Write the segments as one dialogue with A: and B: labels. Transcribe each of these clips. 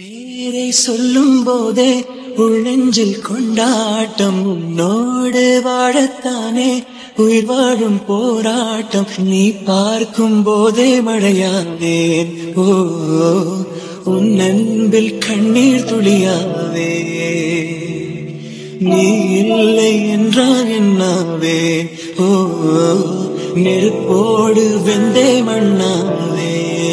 A: பேரை சொல்லும் போதே உள்ளெஞ்சில் கொண்டாட்டம் உன்னோடு வாழத்தானே உயிர் வாழும் போராட்டம் நீ பார்க்கும் போதே மழையாவேன் ஓ உன் அன்பில் கண்ணீர் துளியாவே நீ இல்லை என்றால் என்னாவே ஓ நெருப்போடு வெந்தே மண்ணாவே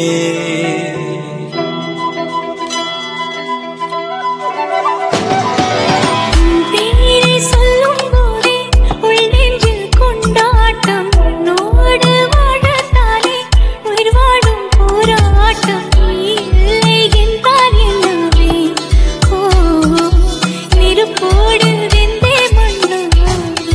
B: பேரை சொல்லும் போதே உள் நெஞ்சில் கொண்டாட்டம் உன்னோடு வாழத்தானே உயிர் வாழும் போராட்டம் நீ இல்லை என்றால் என்னவே ஓ நெருப்போடு வெந்தே மண்ணாவே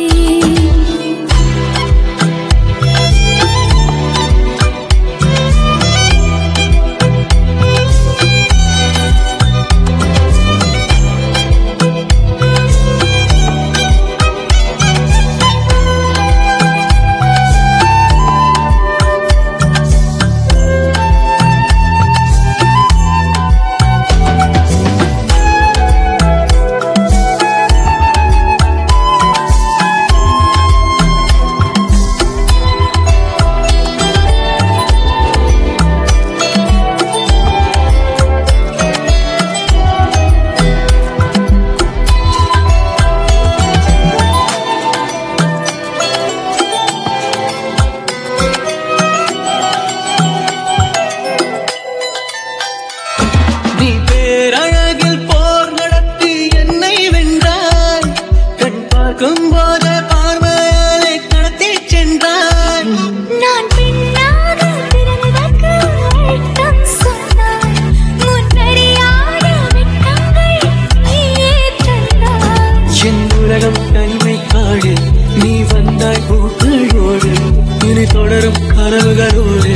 A: நீ பேரழகில் போர் நடத்தி என்னை வென்றாய் கண் பார்க்கும் போது பார்வையாலே கடத்தி சென்றாய்
B: நான் பெண்ணாக பிறந்ததற்கு அர்த்தம் சொன்னாய் முன்னறியாத வெட்கங்கள் நீயே தந்தாய்
A: என் உலகம் தனிமை காடு நீ வந்தாய் பூக்களோடு இனி தொடரும் கனவுகளோடு